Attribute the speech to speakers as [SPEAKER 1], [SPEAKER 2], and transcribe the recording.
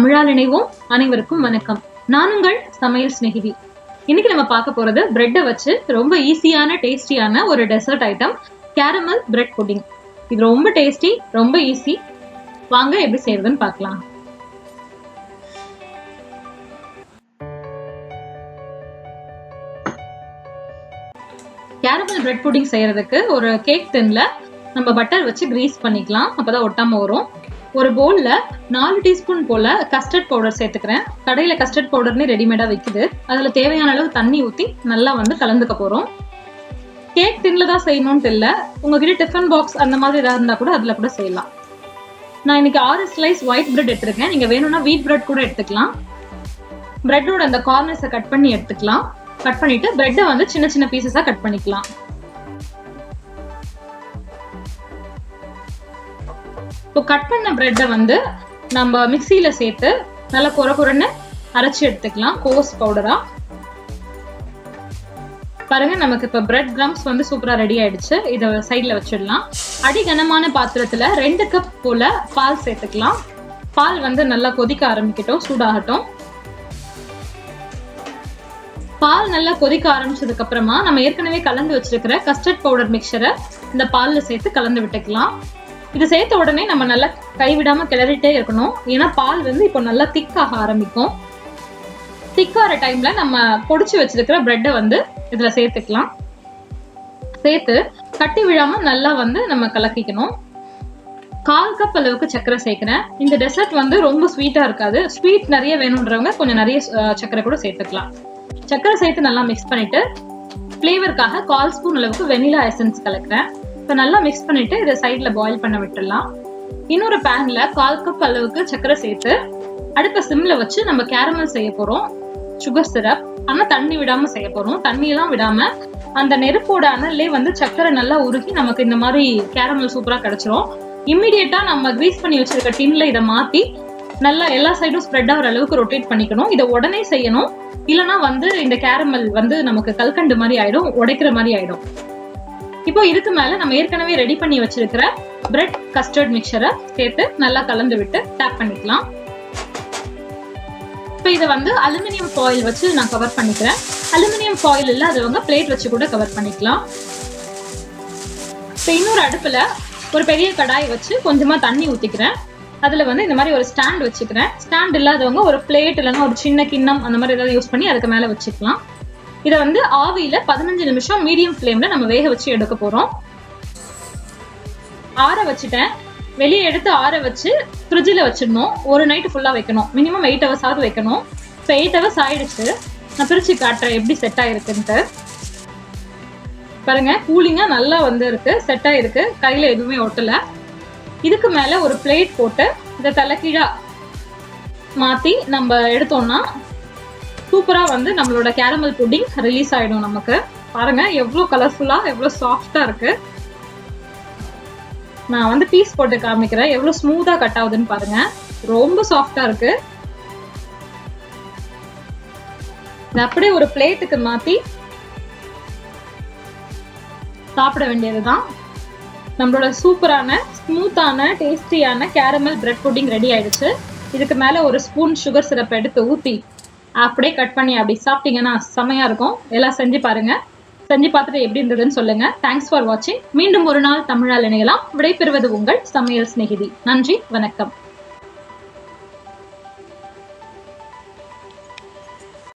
[SPEAKER 1] தமிழால் இணைவோம் அனைவருக்கும் வணக்கம் நான் உங்கள் சமையல் சிநேகிதி இன்னைக்கு நம்ம பார்க்க போறது பிரெட்டை வச்சு ரொம்ப ஈஸியான டேஸ்டியான ஒரு dessert item caramel bread pudding இது ரொம்ப டேஸ்டி ரொம்ப ஈஸி வாங்க எப்படி செய்யறதுன்னு பார்க்கலாம் கேரமல் பிரெட் புட்டிங் செய்யறதுக்கு ஒரு கேக் டின்ல நம்ம பட்டர் வச்சு கிரீஸ் பண்ணிக்கலாம் அப்பதான் ஒட்டாம வரும் ஒரு பவுல்ல நாலு டீஸ்பூன் போல கஸ்டர்ட் பவுடர் சேர்த்துக்கிறேன் கடையில கஸ்டர்ட் பவுடர்னே ரெடிமேடா விக்குது அதுல தேவையான அளவு தண்ணி ஊத்தி நல்லா வந்து கலந்துக்க போறோம் கேக் டின்ல தான் செய்யணும்னு இல்ல உங்ககிட்ட டிஃபன் பாக்ஸ் அந்த மாதிரி ஏதாவது இருந்தா கூட அதுல கூட செய்யலாம் நான் இன்னைக்கு ஆறு ஸ்லைஸ் ஒயிட் பிரெட் எடுத்திருக்கேன் நீங்க வேணும்னா வீட் பிரெட் கூட எடுத்துக்கலாம் பிரெட்டோட அந்த கார்னர்ஸை கட் பண்ணி எடுத்துக்கலாம் கட் பண்ணிட்டு பிரெட்டை வந்து சின்ன சின்ன பீசஸா கட் பண்ணிக்கலாம் இப்போ கட் பண்ண பிரெட்டை வந்து நம்ம மிக்சியில சேர்த்து நல்லா குறை குறைன்னு அரைச்சி எடுத்துக்கலாம் கோஸ் பவுடரா பாருங்க நமக்கு இப்ப பிரெட் கிரம்ஸ் வந்து சூப்பரா ரெடி ஆயிடுச்சு இதை சைட்ல வச்சிடலாம் அடி கனமான பாத்திரத்துல ரெண்டு கப் போல பால் சேர்த்துக்கலாம் பால் வந்து நல்லா கொதிக்க ஆரம்பிக்கட்டும் சூடாகட்டும் பால் நல்லா கொதிக்க ஆரம்பிச்சதுக்கு அப்புறமா நம்ம ஏற்கனவே கலந்து வச்சிருக்கிற கஸ்டர்ட் பவுடர் மிக்சரை இந்த பால்ல சேர்த்து கலந்து விட்டுக்கலாம் இது சேர்த்த உடனே நம்ம நல்லா கைவிடாம கிளறிட்டே இருக்கணும் ஏன்னா பால் வந்து இப்போ நல்லா திக்காக ஆரம்பிக்கும் திக்காகிற டைம்ல நம்ம பொடிச்சு வச்சிருக்கிற பிரெட்டை வந்து இதுல சேர்த்துக்கலாம் சேர்த்து கட்டி விழாம நல்லா வந்து நம்ம கலக்கிக்கணும் கால் கப் அளவுக்கு சர்க்கரை சேர்க்கிறேன் இந்த டெசர்ட் வந்து ரொம்ப ஸ்வீட்டா இருக்காது ஸ்வீட் நிறைய வேணுன்றவங்க கொஞ்சம் நிறைய சர்க்கரை கூட சேர்த்துக்கலாம் சர்க்கரை சேர்த்து நல்லா மிக்ஸ் பண்ணிட்டு ஃப்ளேவருக்காக கால் ஸ்பூன் அளவுக்கு வெனிலா எசன்ஸ் கலக்கிறேன் இப்போ நல்லா மிக்ஸ் பண்ணிட்டு இதை சைட்ல பாயில் பண்ண விட்டுடலாம் இன்னொரு பேன்ல கால் கப் அளவுக்கு சர்க்கரை சேர்த்து அடுப்பை சிம்ல வச்சு நம்ம கேரமல் செய்ய போறோம் சுகர் சிரப் ஆனா தண்ணி விடாம செய்ய போறோம் தண்ணி எல்லாம் விடாம அந்த நெருப்போட அனல்லே வந்து சர்க்கரை நல்லா உருகி நமக்கு இந்த மாதிரி கேரமல் சூப்பரா கிடைச்சிரும் இம்மிடியட்டா நம்ம கிரீஸ் பண்ணி வச்சிருக்க டின்ல இதை மாத்தி நல்லா எல்லா சைடும் ஸ்ப்ரெட் ஆகிற அளவுக்கு ரொட்டேட் பண்ணிக்கணும் இதை உடனே செய்யணும் இல்லைன்னா வந்து இந்த கேரமல் வந்து நமக்கு கல்கண்டு மாதிரி ஆயிடும் உடைக்கிற மாதிரி ஆயிடும் இப்போ இதுக்கு மேல நம்ம ஏற்கனவே ரெடி பண்ணி வச்சிருக்கிற பிரெட் கஸ்டர்ட் மிக்சரை சேர்த்து நல்லா கலந்து விட்டு டேப் பண்ணிக்கலாம் இப்போ இதை வந்து அலுமினியம் ஃபாயில் வச்சு நான் கவர் பண்ணிக்கிறேன் அலுமினியம் ஃபாயில் இல்லாதவங்க பிளேட் வச்சு கூட கவர் பண்ணிக்கலாம் இப்போ இன்னொரு அடுப்புல ஒரு பெரிய கடாய் வச்சு கொஞ்சமா தண்ணி ஊத்திக்கிறேன் அதுல வந்து இந்த மாதிரி ஒரு ஸ்டாண்ட் வச்சுக்கிறேன் ஸ்டாண்ட் இல்லாதவங்க ஒரு பிளேட் இல்லைன்னா ஒரு சின்ன கிண்ணம் அந்த மாதிரி ஏதாவது யூஸ் பண்ணி அதுக்கு மேல வச்சுக்கலாம் இதை வந்து ஆவியில பதினஞ்சு நிமிஷம் மீடியம் ஃப்ளேம்ல நம்ம வேக வச்சு எடுக்க போறோம் ஆற வச்சுட்டேன் வெளியே எடுத்து ஆற வச்சு ஃப்ரிட்ஜில் வச்சிடணும் ஒரு நைட்டு ஃபுல்லாக வைக்கணும் மினிமம் எயிட் ஹவர்ஸாவது வைக்கணும் இப்போ எயிட் ஹவர்ஸ் ஆயிடுச்சு நான் பிரிச்சு காட்டுறேன் எப்படி செட் ஆயிருக்குன்ட்டு பாருங்க கூலிங்காக நல்லா வந்து இருக்கு செட் ஆயிருக்கு கையில் எதுவுமே ஒட்டலை இதுக்கு மேலே ஒரு பிளேட் போட்டு இதை தலைக்கீழா மாற்றி நம்ம எடுத்தோம்னா சூப்பராக வந்து நம்மளோட கேரமல் புட்டிங் ரிலீஸ் ஆகிடும் நமக்கு பாருங்க எவ்வளோ கலர்ஃபுல்லாக எவ்வளோ சாஃப்டாக இருக்கு நான் வந்து பீஸ் போட்டு காமிக்கிறேன் எவ்வளவு ஸ்மூத்தா கட் ஆகுதுன்னு பாருங்க ரொம்ப சாஃப்டா இருக்கு அப்படியே ஒரு பிளேட்டுக்கு மாத்தி சாப்பிட வேண்டியதுதான் நம்மளோட சூப்பரான ஸ்மூத்தான டேஸ்டியான கேரமல் பிரெட் புட்டிங் ரெடி ஆயிடுச்சு இதுக்கு மேல ஒரு ஸ்பூன் சுகர் சிரப் எடுத்து ஊத்தி அப்படியே கட் பண்ணி அப்படி சாப்பிட்டீங்கன்னா செமையா இருக்கும் எல்லாம் செஞ்சு பாருங்க செஞ்சு பார்த்துட்டு எப்படி இருந்ததுன்னு சொல்லுங்க தேங்க்ஸ் ஃபார் வாட்சிங் மீண்டும் ஒரு நாள் தமிழால் இணையலாம் விடைபெறுவது உங்கள் சமையல் சிநேகிதி நன்றி வணக்கம்